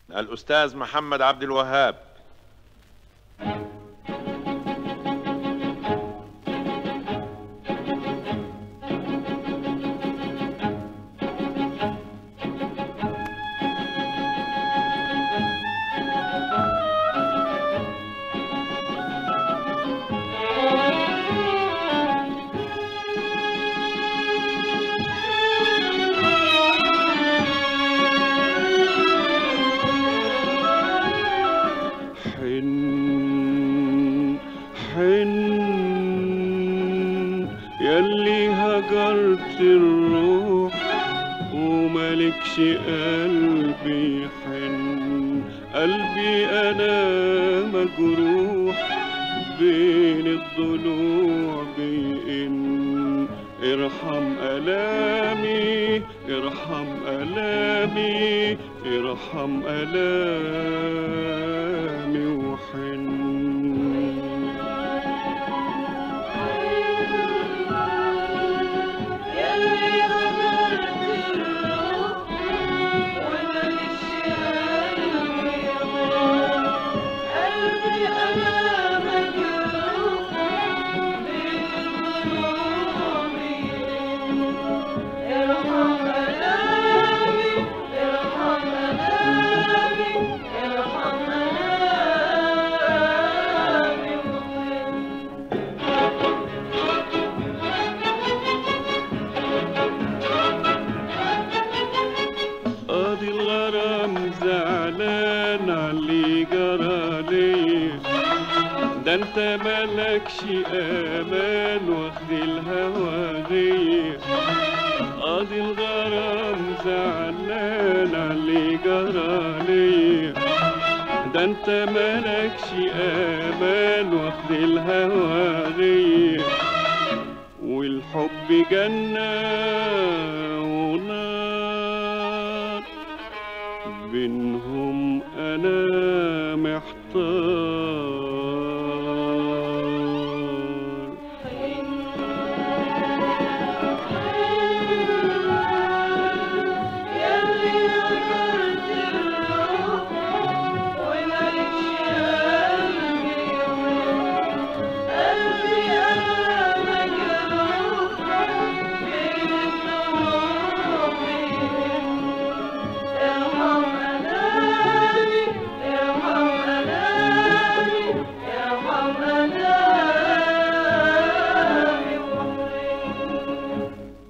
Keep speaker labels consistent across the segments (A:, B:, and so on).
A: الأستاذ محمد عبد الوهاب
B: حن حن يلي هجرت الروح وملكش قلبي حن قلبي انا مجروح بين الضلوع بين ارحم الامي ارحم الامي ارحم الامي وحن
C: يلي غدرت الروح وملكش قلبي غير قلبي أنا مجروح بين الضلوع بين ارحم ألامي ارحم ألامي ارحم ألامي وحن
B: قاضي الغرام زعلان علي جرى ليه ده انت مالكش امان واخد الهوى غير قاضي الغرام زعلان علي جرى ليه ده انت مالكش امان واخد الهوى غير والحب جنة ونار بينهم أنا محتار
C: يلي هجرت الروح وملكش قلبي غير قلبي أنا مجروح بين الضلوع بين ارحم ألامي ارحم ألامي ارحم ألامي وحن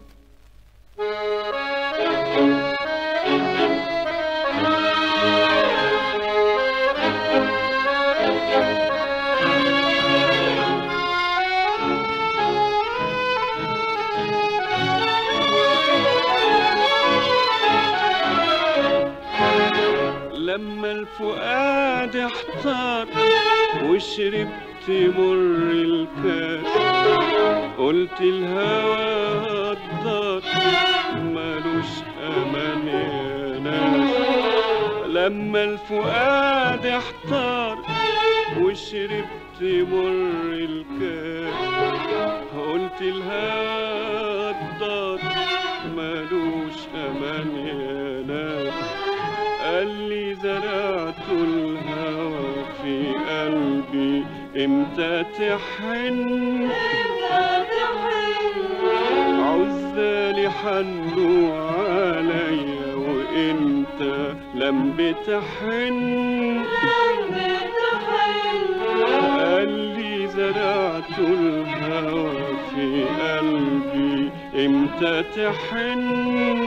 B: لما الفؤاد احتار وشربت مر الكاس قلت الهوى الدار مالوش امان يا ناس لما الفؤاد احتار وشربت مر الكاس قلت الهوى الدار مالوش امان يا ناس قال لي زرعت الهوى في قلبي امتى تحن عزالي حنوا عليا وانت لم بتحن قال لي زرعت الهوى في قلبي امتى تحن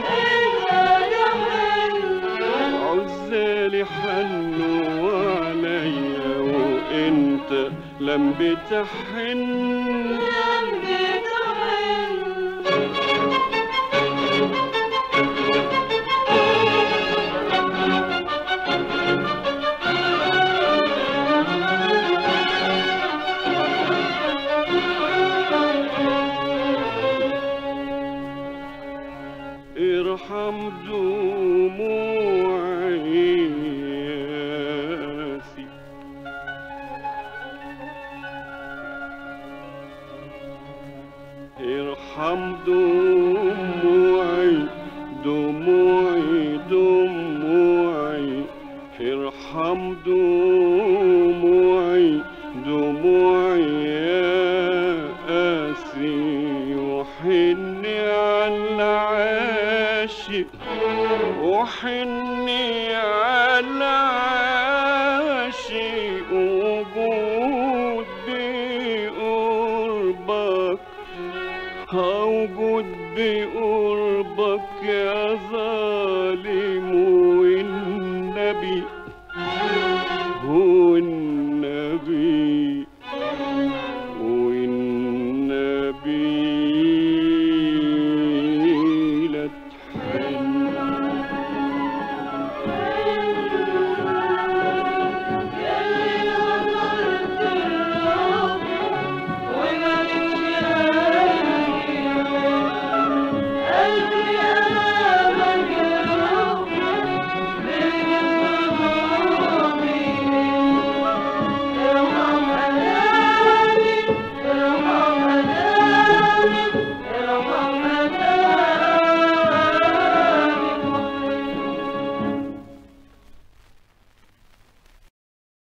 B: عزالي حنوا عليا وانت لم بتحن ارحم دموعي ياسي ارحم دموعي ارحم دموعي دموعي يا قاسي وحني على العاشق وحني